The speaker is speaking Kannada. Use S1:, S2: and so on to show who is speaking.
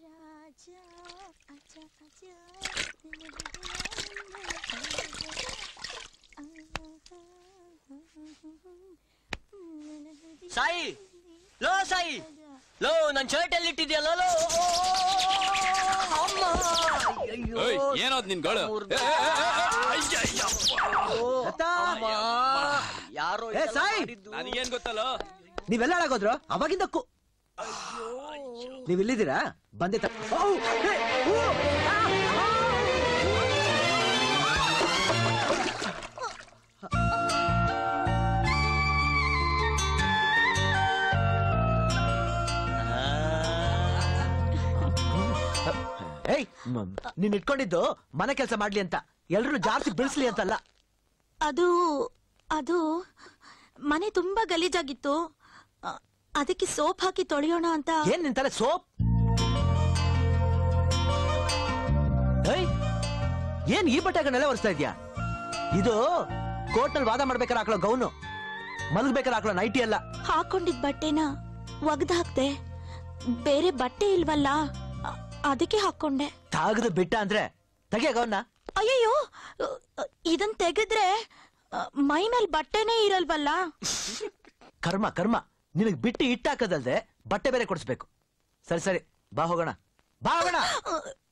S1: ಸಾಯಿ ಲೋ ಸಾಯಿ ಲೋ ನನ್ ಶರ್ಟ್ ಎಲ್ಲಿ ಇಟ್ಟಿದ್ಯಲ್ಲ ಲೋ ಅಮ್ಮ ಅಯ್ಯಯ್ಯೋ.
S2: ಏಯ್, ಏನೋದ್ ನಿನ್ ಗೋಳು?
S1: ಮುರ್ದೆ.
S2: ಏ, ಏ, ಏ, ಏ, ಅಯ್ಯಯ್ಯಪ್ಪ.
S3: ಲತಾ!
S1: ಅಮ್ಮ, ಯಾರೋ
S3: ಏ,
S1: ಇದೆಲ್ಲ
S3: ಸಾಯಿ!
S1: ಮಾಡಿದ್ದು.
S2: ನನಗೇನ್ ಗೊತ್ತಲ್ಲ
S3: ನೀವೆಲ್ಲ ಹಾಳಾಗೋದ್ರು ಅವಾಗಿಂದ ಕು ನೀವ್ ಇಲ್ಲಿದ್ದೀರಾ ಬಂದೆ ತ- ಔ! ಹೇ! ಊ! ಆ! ಆ! ಏಯ್ ಮ್- ನೀನ್ ಇಟ್ಕೊಂಡಿದ್ದು ಮನೆ ಕೆಲಸ ಮಾಡ್ಲಿ ಅಂತ ಎಲ್ರು ಜಾಸ್ತಿ ಬೀಳ್ಸ್ಲಿ ಅಂತಲ್ಲ
S4: ಅದು ಅದು ಮನೆ ತುಂಬಾ ಗಲೀಜಾಗಿತ್ತು ಅ, ಅದಕ್ಕೆ ಸೋಪ್ ಹಾಕಿ ತೊಳೆಯೋಣ ಅಂತ
S3: ಏನ್ ನಿಂತಾರೆ ಸೋಪ್ ಏಯ್ ಏನ್ ಈ ಬಟ್ಟೆಗಳನ್ನೆಲ್ಲ ಒರೆಸ್ತಾ ಇದ್ಯಾ ಇದು ಕೋರ್ಟ್ನಲ್ಲಿ ವಾದ ಮಾಡ್ಬೇಕಾದ್ರೆ ಹಾಕೊಳ್ಳೋ ಗೌನು ಮಲಗ್ಬೇಕಾದ್ರೆ ಹಾಕೊಳ್ಳೋ ನೈಟಿ ಅಲ್ಲ
S4: ಹಾಕೊಂಡಿದ್ ಬಟ್ಟೆನ ಒಗ್ದ್ ಹಾಕ್ದೆ ಬೇರೆ ಬಟ್ಟೆ ಇಲ್ವಲ್ಲ ಅ- ಅದಕ್ಕೆ ಹಾಕೊಂಡೆ
S3: ತಾಗದು ಬಿಟ್ಟ ಅಂದ್ರೆ ತೆಗಿಯ ಗೌನ
S4: ಅಯ್ಯಯ್ಯೋ ಅ, ಅ, ಇದನ್ ತೆಗೆದ್ರೆ ಅ, ಮೈ ಮೇಲ್ ಬಟ್ಟೆನೇ ಇರಲ್ವಲ್ಲ
S3: ಕರ್ಮ ಕರ್ಮ ನಿನಗ್ ಬಿಟ್ಟು ಇಟ್ಟಾಕದಲ್ದೆ ಬಟ್ಟೆ ಬೇರೆ ಕೊಡಿಸ್ಬೇಕು ಸರಿ ಸರಿ ಬಾ ಹೋಗೋಣ ಬಾ ಹೋಗೋಣ
S4: ಅ,